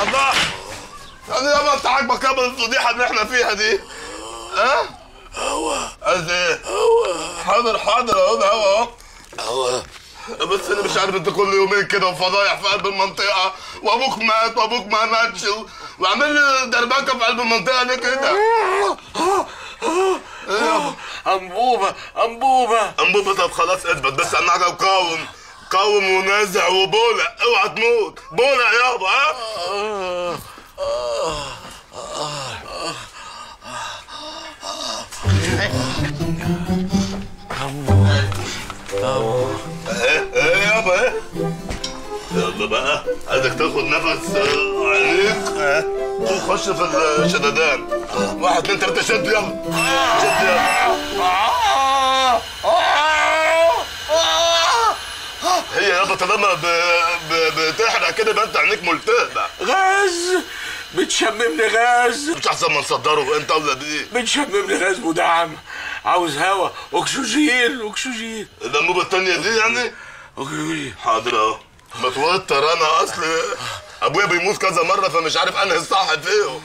الله يعني يابا انت عاجبك يابا الفضيحه اللي احنا فيها دي ها؟ هوا عايز ايه؟ هوا حاضر حاضر اهو ده هو اهو هوا بس انا مش عارف انت كل يومين كده وفضايح في قلب المنطقه وابوك مات وابوك ما ماتش و- وعامل لي دربكه في قلب المنطقه ليه كده؟ ايه يابا؟ انبوبه انبوبه انبوبه طب خلاص اثبت بس انا حاجه وقاوم قاوم ونازع وبولع اوعى تموت بولع يابا ها؟ ايه ايه يابا ايه يلا بقى عايزك تاخد نفس آه، عميق اه وخش في الشددان واحد اتنين تلاته شد يلا شد يلا هي يابا طالما ب- ب- بتحرق كده يبقى انت عينيك ملتهبه غاز بتشممني غاز مش احسن ما نصدره انت ولا بيه بتشممني غاز مدعم عاوز هوا اكسجين اكسجين الانبوبه التانيه دي يعني اكسجين حاضر اهو متوتر انا اصل ابويا بيموت كذا مره فمش عارف انهي الصح فيهم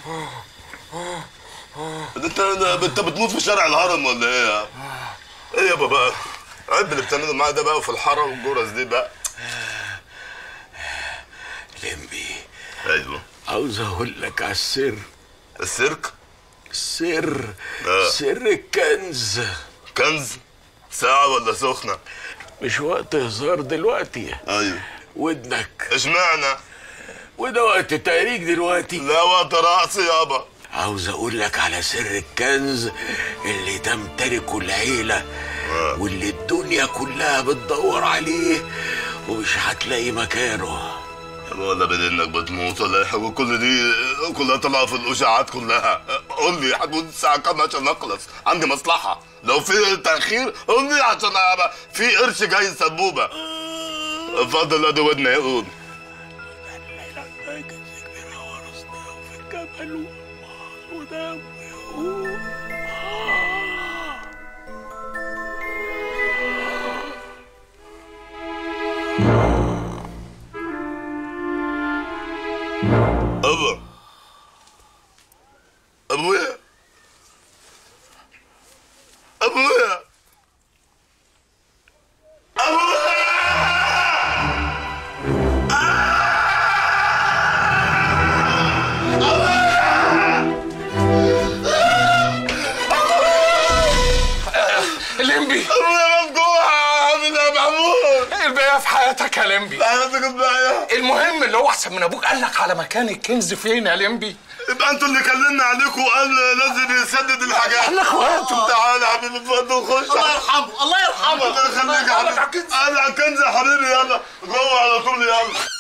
انت انت بتموت في شارع الهرم ولا ايه يا ايه يابا بقى عيب اللي بتعمله معايا ده بقى وفي الحاره والجرس دي بقى لمبي ايوه عاوز اقول لك على السر السيرك سر آه. سر الكنز كنز ساعة ولا سخنة؟ مش وقت هزار دلوقتي ايوه ودنك اشمعنى؟ وده وقت تهريج دلوقتي لا وقت رأسي يابا عاوز اقول لك على سر الكنز اللي تمتلكه العيلة آه. واللي الدنيا كلها بتدور عليه ومش هتلاقي مكانه يابا ولا بدل انك بتموت ولا ايه وكل دي كلها طالعة في الاشاعات كلها قول لي هتموت الساعة كام عشان اخلص عندي مصلحة لو في تأخير قول لي عشان أبقى في قرش جاي سبوبة اتفضل ادي ودني يقول ابا ابويا ابويا ابويا لمبي ابويا مفجوع عامل يا محمود ايه الباقي في حياتك يا لمبي حياتك الباقية المهم اللي هو احسن من ابوك قال لك على مكان الكنز فين يا لمبي يبقى انتوا اللي كلمنا عليكم وقال لازم يسدد الحاجات احنا اخوات تعالى يا حبيبي اتفضل خش الله يرحمه الله يرحمه الله يخليك يا الله حبيبي انا كنز يا حبيبي يلا جوه على طول يلا